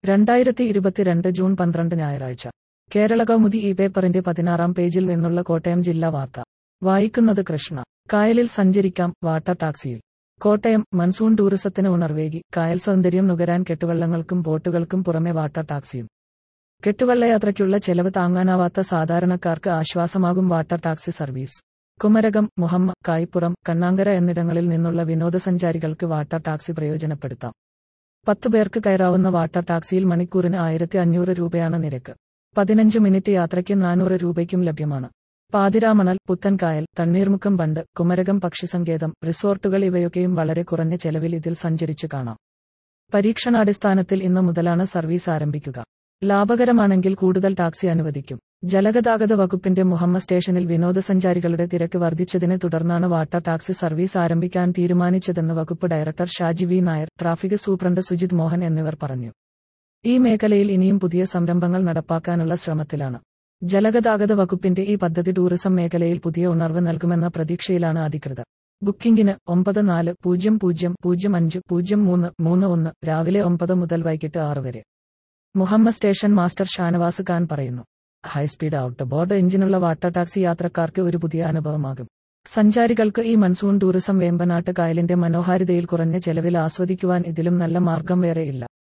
രണ്ടായിരത്തി ഇരുപത്തിരണ്ട് ജൂൺ പന്ത്രണ്ട് ഞായറാഴ്ച കേരള കൗമുദി ഈ പേപ്പറിന്റെ പതിനാറാം പേജിൽ നിന്നുള്ള കോട്ടയം ജില്ലാ വാർത്ത വായിക്കുന്നത് കൃഷ്ണ കായലിൽ സഞ്ചരിക്കാം വാട്ടർ ടാക്സിയിൽ കോട്ടയം മൺസൂൺ ടൂറിസത്തിന് ഉണർവേകി കായൽ സൗന്ദര്യം നുകരാൻ കെട്ടുവള്ളങ്ങൾക്കും ബോട്ടുകൾക്കും പുറമെ വാട്ടർ ടാക്സിയും കെട്ടുവള്ളയാത്രയ്ക്കുള്ള ചെലവ് താങ്ങാനാവാത്ത സാധാരണക്കാർക്ക് ആശ്വാസമാകും water taxi service Kumarakom Muhamma Kaipuram Kannankara എന്നിടങ്ങളിൽ നിന്നുള്ള വിനോദസഞ്ചാരികൾക്ക് വാട്ടർ ടാക്സി പ്രയോജനപ്പെടുത്താം പത്തു പേർക്ക് കയറാവുന്ന വാട്ടർ ടാക്സിയിൽ മണിക്കൂറിന് ആയിരത്തി അഞ്ഞൂറ് രൂപയാണ് നിരക്ക് പതിനഞ്ച് മിനിറ്റ് യാത്രയ്ക്ക് നാനൂറ് രൂപയ്ക്കും ലഭ്യമാണ് പാതിരാമണൽ പുത്തൻകായൽ തണ്ണീർമുക്കം ബണ്ട് കുമരകം പക്ഷിസങ്കേതം റിസോർട്ടുകൾ ഇവയൊക്കെയും വളരെ കുറഞ്ഞ ചെലവിൽ ഇതിൽ സഞ്ചരിച്ചു കാണാം പരീക്ഷണാടിസ്ഥാനത്തിൽ ഇന്ന് മുതലാണ് സർവീസ് ആരംഭിക്കുക ലാഭകരമാണെങ്കിൽ കൂടുതൽ ടാക്സി അനുവദിക്കും ജലഗതാഗത വകുപ്പിന്റെ മുഹമ്മ സ്റ്റേഷനിൽ വിനോദസഞ്ചാരികളുടെ തിരക്ക് വർദ്ധിച്ചതിനെ തുടർന്നാണ് വാട്ടർ ടാക്സി സർവീസ് ആരംഭിക്കാൻ തീരുമാനിച്ചതെന്ന് വകുപ്പ് director Shaji V Nair traffic superintendent Sujith Mohan എന്നിവർ പറഞ്ഞു ഈ മേഖലയിൽ ഇനിയും പുതിയ സംരംഭങ്ങൾ നടപ്പാക്കാനുള്ള ശ്രമത്തിലാണ് ജലഗതാഗത വകുപ്പിന്റെ ഈ പദ്ധതി ടൂറിസം മേഖലയിൽ പുതിയ ഉണർവ് നൽകുമെന്ന പ്രതീക്ഷയിലാണ് അധികൃതർ ബുക്കിംഗിന് ഒമ്പത് നാല് പൂജ്യം പൂജ്യം പൂജ്യം അഞ്ച് പൂജ്യം മൂന്ന് മൂന്ന് ഒന്ന് രാവിലെ ഒമ്പത് മുതൽ വൈകിട്ട് ആറ് വരെ മുഹമ്മ സ്റ്റേഷൻ മാസ്റ്റർ ഷാനവാസ് ഖാൻ പറയുന്നു ഹൈസ്പീഡ് ഔട്ട് ബോർഡ് എഞ്ചിനുള്ള വാട്ടർ ടാക്സി യാത്രക്കാർക്ക് ഒരു പുതിയ അനുഭവമാകും സഞ്ചാരികൾക്ക് ഈ മൺസൂൺ ടൂറിസം വേമ്പനാട്ട് കായലിന്റെ മനോഹാരിതയിൽ കുറഞ്ഞ ചെലവിൽ ആസ്വദിക്കുവാൻ ഇതിലും നല്ല മാർഗം വേറെയില്ല